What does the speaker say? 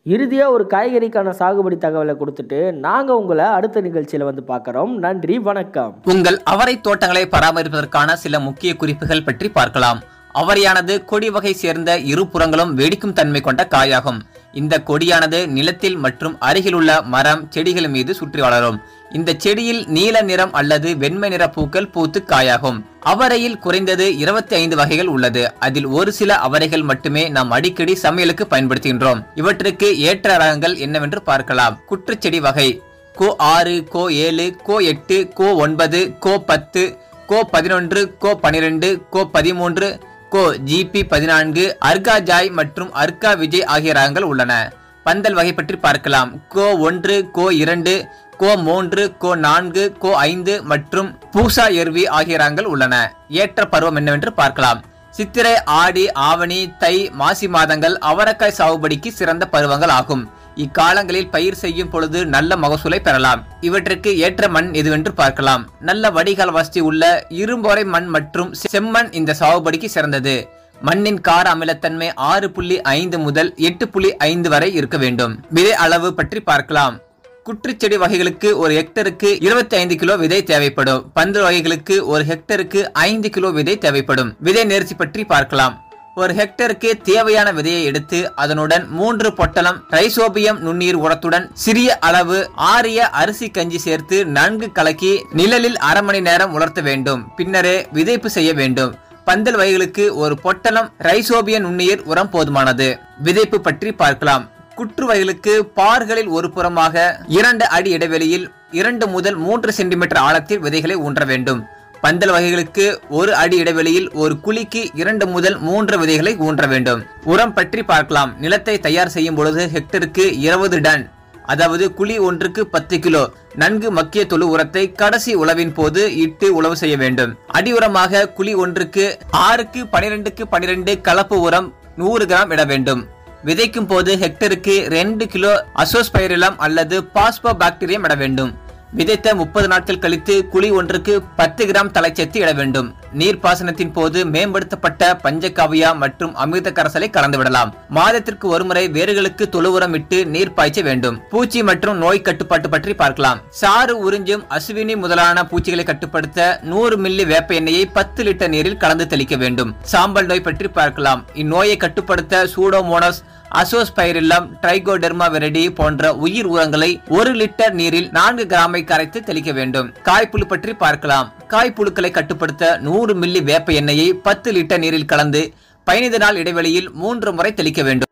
இறுதியாக ஒரு காய்கறிக்கான சாகுபடி தகவலை கொடுத்துட்டு நாங்கள் உங்களை அடுத்த நிகழ்ச்சியில் வந்து பார்க்குறோம் நன்றி வணக்கம் உங்கள் அவரை தோட்டங்களை பராமரிப்பதற்கான சில முக்கிய குறிப்புகள் பற்றி பார்க்கலாம் அவரையானது கொடி வகை சேர்ந்த இரு புறங்களும் வெடிக்கும் தன்மை கொண்ட காயாகும் இந்த கொடியானது நிலத்தில் மற்றும் அருகிலுள்ள மரம் செடிகள் மீது சுற்றி வளரும் இந்த செடியில் நீல நிறம் அல்லது வெண்மை நிற பூக்கள் பூத்து காயாகும் அவரையில் குறைந்தது இருபத்தி ஐந்து வகைகள் உள்ளது அதில் ஒரு சில அவரைகள் மட்டுமே நாம் அடிக்கடி சமையலுக்கு பயன்படுத்துகின்றோம் இவற்றுக்கு ஏற்ற ரகங்கள் என்னவென்று பார்க்கலாம் குற்றுச்செடி வகை கோ ஆறு கோ ஏழு கோ எட்டு கோ ஒன்பது கோ பத்து கோ பதினொன்று கோ பனிரெண்டு கோ பதிமூன்று கோ ஜிபி பதினான்கு அர்கா ஜாய் மற்றும் அர்கா விஜய் ஆகிய ரகங்கள் உள்ளன பந்தல் வகை பற்றி பார்க்கலாம் கோ ஒன்று கோ இரண்டு கோ மூன்று கோ நான்கு கோ ஐந்து மற்றும் பூசா எர்வி ஆகிய ரகங்கள் உள்ளன ஏற்ற பருவம் என்னவென்று பார்க்கலாம் சித்திரை ஆடி ஆவணி தை மாசி மாதங்கள் அவரக்காய் சாகுபடிக்கு சிறந்த பருவங்கள் ஆகும் இக்காலங்களில் பயிர் செய்யும் பொழுது நல்ல மகசூலை பெறலாம் இவற்றுக்கு ஏற்ற மண் எதுவென்று பார்க்கலாம் நல்ல வடிகால் வசதி உள்ள இரும்பொறை மண் மற்றும் செம்மண் இந்த சாகுபடிக்கு சிறந்தது மண்ணின் கார அமிலத்தன்மை ஆறு புள்ளி ஐந்து முதல் எட்டு புள்ளி ஐந்து வரை இருக்க வேண்டும் விதை அளவு பற்றி பார்க்கலாம் குற்றுச்செடி வகைகளுக்கு ஒரு ஹெக்டருக்கு இருபத்தி ஐந்து கிலோ விதை தேவைப்படும் பந்து வகைகளுக்கு ஒரு ஹெக்டருக்கு ஐந்து கிலோ விதை தேவைப்படும் விதை நேர்ச்சி பற்றி பார்க்கலாம் ஒரு ஹெக்டருக்கு தேவையான விதையை எடுத்து அதனுடன் மூன்று பொட்டலம் ரைசோபியம் நுண்ணீர் உரத்துடன் சிறிய அளவு ஆரிய அரிசி கஞ்சி சேர்த்து நன்கு கலக்கி நிழலில் அரை மணி நேரம் உலர்த்த வேண்டும் பின்னரே விதைப்பு செய்ய வேண்டும் பந்தல் வகைகளுக்கு ஒரு பொட்டலம் ரைசோபியம் நுண்ணீர் உரம் போதுமானது விதைப்பு பற்றி பார்க்கலாம் குற்று வகைகளுக்கு பார்களில் ஒரு புறமாக இரண்டு அடி இடைவெளியில் இரண்டு முதல் மூன்று சென்டிமீட்டர் ஆழத்தில் விதைகளை ஊன்ற வேண்டும் பந்தல் வகைகளுக்கு ஒரு அடி இடைவெளியில் ஒரு குழிக்கு இரண்டு முதல் மூன்று விதைகளை ஊன்ற வேண்டும் உரம் பற்றி பார்க்கலாம் நிலத்தை தயார் செய்யும் பொழுது ஹெக்டருக்கு இருபது டன் அதாவது குழி ஒன்றுக்கு பத்து கிலோ நன்கு மக்கிய தொழு உரத்தை கடைசி உழவின் போது இட்டு உழவு செய்ய வேண்டும் அடி உரமாக குழி ஒன்றுக்கு ஆறுக்கு பனிரெண்டுக்கு பனிரெண்டு கலப்பு உரம் நூறு கிராம் இட வேண்டும் விதைக்கும் போது ஹெக்டருக்கு ரெண்டு கிலோ அசோஸ்பைரிலம் அல்லது பாஸ்போ பாக்டீரியம் இட வேண்டும் விதைத்த முப்பது நாட்கள் கழித்து குழி ஒன்றுக்கு பத்து கிராம் தலைச்சத்து இட வேண்டும் நீர் பாசனத்தின் போது மேம்படுத்தப்பட்ட பஞ்சகாவியா மற்றும் அமிர்த கரைசலை கலந்து விடலாம் மாதத்திற்கு ஒருமுறை வேர்களுக்கு தொழு உரம் இட்டு நீர் பாய்ச்ச வேண்டும் பூச்சி மற்றும் நோய் கட்டுப்பாட்டு பற்றி பார்க்கலாம் சாறு உறிஞ்சும் அசுவினி முதலான பூச்சிகளை கட்டுப்படுத்த நூறு மில்லி வேப்ப எண்ணெயை பத்து லிட்டர் நீரில் கலந்து தெளிக்க வேண்டும் சாம்பல் நோய் பற்றி பார்க்கலாம் இந்நோயை கட்டுப்படுத்த சூடோமோனஸ் அசோஸ்பைரில்லம் ட்ரைகோடெர்மா வெரடி போன்ற உயிர் உரங்களை ஒரு லிட்டர் நீரில் நான்கு கிராமை கரைத்து தெளிக்க வேண்டும் காய்ப்புழு பற்றி பார்க்கலாம் காய்ப்புழுக்களை கட்டுப்படுத்த நூறு மில்லி வேப்ப எண்ணெயை பத்து லிட்டர் நீரில் கலந்து பதினைந்து நாள் இடைவெளியில் மூன்று முறை தெளிக்க வேண்டும்